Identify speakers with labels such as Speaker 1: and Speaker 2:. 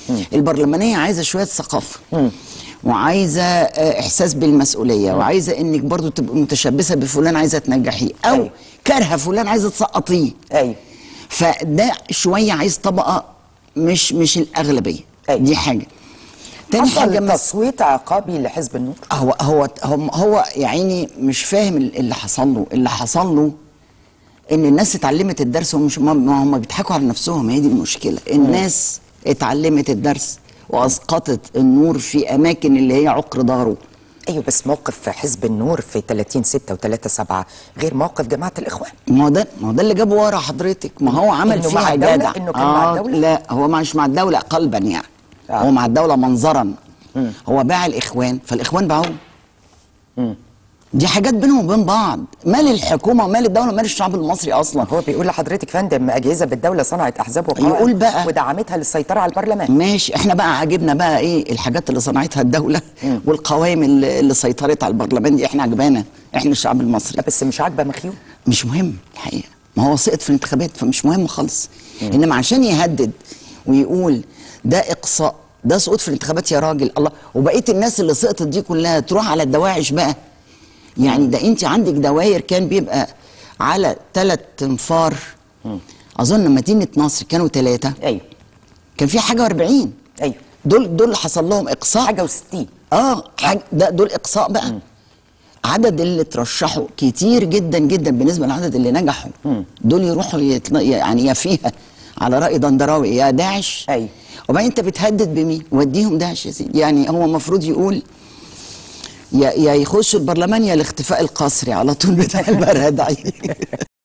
Speaker 1: البرلمانيه عايزه شويه ثقافه وعايزه آه، احساس بالمسؤوليه وعايزه انك برضو تبقى متشبثه بفلان عايزه تنجحيه او
Speaker 2: أيوة.
Speaker 1: كارهه فلان عايزه تسقطيه
Speaker 2: ايوه
Speaker 1: فده شويه عايز طبقه مش مش الاغلبيه
Speaker 2: أيوة.
Speaker 1: دي حاجه تاني حاجه
Speaker 2: حصل
Speaker 1: مس...
Speaker 2: تصويت عقابي لحزب النور
Speaker 1: هو هو هو, هو يا عيني مش فاهم اللي حصل له اللي حصل له ان الناس اتعلمت الدرس ومش ما ما هم بيضحكوا على نفسهم هي دي المشكله الناس اتعلمت الدرس واسقطت النور في اماكن اللي هي عقر داره
Speaker 2: ايوه بس موقف حزب النور في 30 6 و3 7 غير موقف جماعه الاخوان
Speaker 1: ما هو ده ما هو ده اللي جابه ورا حضرتك ما هو عمل
Speaker 2: إنه
Speaker 1: فيها
Speaker 2: مع الدولة؟
Speaker 1: جدع
Speaker 2: إنه كان مع الدولة؟
Speaker 1: لا هو مش مع الدوله قلبا يعني
Speaker 2: آه.
Speaker 1: هو مع الدوله منظرا هو باع الاخوان فالاخوان باعوه دي حاجات بينهم وبين بعض مال الحكومه ومال الدوله ومال الشعب المصري اصلا
Speaker 2: هو بيقول لحضرتك فندم اجهزه بالدوله صنعت احزاب وقوائم
Speaker 1: يقول بقى.
Speaker 2: ودعمتها للسيطره على البرلمان
Speaker 1: ماشي احنا بقى عاجبنا بقى ايه الحاجات اللي صنعتها الدوله والقوائم اللي, اللي سيطرت على البرلمان دي احنا عجبانا احنا الشعب المصري
Speaker 2: بس مش عاجبه مخيوم
Speaker 1: مش مهم الحقيقه ما هو سقط في الانتخابات فمش مهم خالص انما عشان يهدد ويقول ده اقصاء ده سقوط في الانتخابات يا راجل الله وبقيه الناس اللي سقطت دي كلها تروح على الدواعش بقى يعني ده انت عندك دواير كان بيبقى على ثلاث انفار اظن مدينه نصر كانوا ثلاثه
Speaker 2: ايوه
Speaker 1: كان في حاجه و40
Speaker 2: ايوه
Speaker 1: دول دول حصل لهم اقصاء
Speaker 2: حاجه و60
Speaker 1: اه حاجة ده دول اقصاء بقى عدد اللي ترشحوا كتير جدا جدا بالنسبه للعدد اللي نجحوا دول يروحوا يطل... يعني يا فيها على راي دندراوي يا داعش
Speaker 2: أيوة.
Speaker 1: وبعدين انت بتهدد بمين؟ وديهم داعش يا سيدي يعني هو المفروض يقول يا يا يخشوا البرلمان يا الاختفاء القسري على طول بتاع المردعي